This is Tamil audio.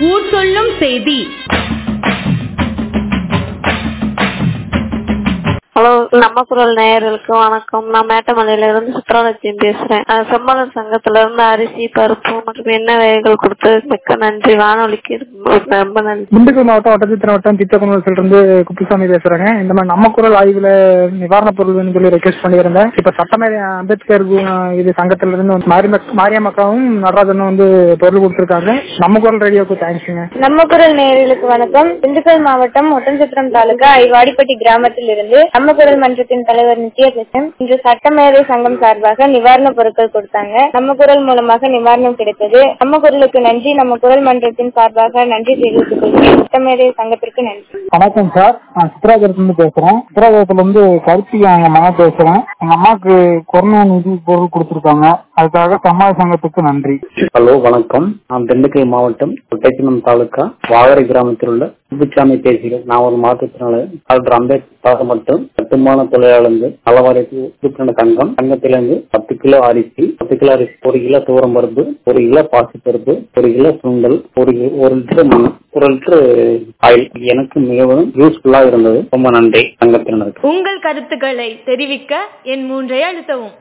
ஊர் சொல்லும் செய்தி ஹலோ நம்ம குரல் நேயர்களுக்கு வணக்கம் நான் மேட்டமலையில இருந்து சித்ராலட்சுமி பேசுறேன் அஹ் செம்மலர் சங்கத்துல இருந்து அரிசி பருப்பு மற்றும் எண்ணெய் வகைகள் கொடுத்து மிக்க நன்றி வானொலிக்கு ரொம்ப நன்றி திண்டுக்கல் மாவட்டம் ஒட்டச்சித்திர வட்டம் திட்டக்குணத்தில் இருந்து குப்புசாமி பேசுறேங்க இந்த மாதிரி நம்ம குரல் ஆய்வுல நிவாரணப் பொருள் வேணும்னு சொல்லி ரெக்வெஸ்ட் பண்ணியிருந்தேன் இப்ப சட்டமேதை அம்பேத்கர் கு- இது சங்கத்துல இருந்து வந்து மாரியம்ம- மாரியம்மக்காவும் நடராஜனும் வந்து பொருள் கொடுத்திருக்காங்க நம்ம குரல் ரேடியோக்கு தேங்க்ஸுங்க நம்ம குரல் நேயர்களுக்கு வணக்கம் திண்டுக்கல் மாவட்டம் ஒட்டன்சத்திரம் தாலுகா ஐவாடிப்பட்டி கிராமத்தில் இருந்து நம்ம குரல் மன்றத்தின் தலைவர் நித்யகிருஷ்ணன் இன்று சட்டமேதை சங்கம் சார்பாக நிவாரணப் பொருட்கள் கொடுத்தாங்க நம்ம குரல் மூலமாக நிவாரணம் கிடைத்தது நம்ம குரலுக்கு நன்றி நம்ம குரல் மன்றத்தின் சார்பாக நன்றி தெரிவித்துக் கொள்கிறேன் சட்டமேதை சங்கத்திற்கு நன்றி வணக்கம் சார் நான் சித்ராகரத்துல இருந்து பேசுறேன் சித்ராகரத்துல இருந்து கருத்திகா எங்க மகன் பேசுறேன் எங்க அம்மாக்கு கொரோனா நிதி பொருள் கொடுத்திருக்காங்க அதுக்காக சமாஜ சங்கத்துக்கு நன்றி ஹலோ வணக்கம் நான் திண்டுக்கல் மாவட்டம் ஒட்டச்சினம் தாலுக்கா வாகரை கிராமத்தில் உள்ள சுப்புச்சாமி பேசுகிறேன் நான் ஒரு மாற்றுத்திறனாளி டாக்டர் அம்பேத்கர் மற்றும் கட்டுமான தொழிலாளர்கள் நலவாரியத்து உறுப்பினர் சங்கம் சங்கத்திலிருந்து பத்து கிலோ அரிசி பத்து கிலோ அரிசி ஒரு கிலோ தூரம் பருப்பு ஒரு கிலோ பாசிப்பருப்பு ஒரு கிலோ சுண்டல் ஒரு கி- ஒரு லிட்டர் மண் ஒரு லிட்டர் ஆயில் எனக்கு மிகவும் யூஸ்ஃபுல்லா இருந்தது ரொம்ப நன்றி சங்கத்தினருக்கு உங்கள் கருத்துக்களை தெரிவிக்க என் மூன்றை அழுத்தவும்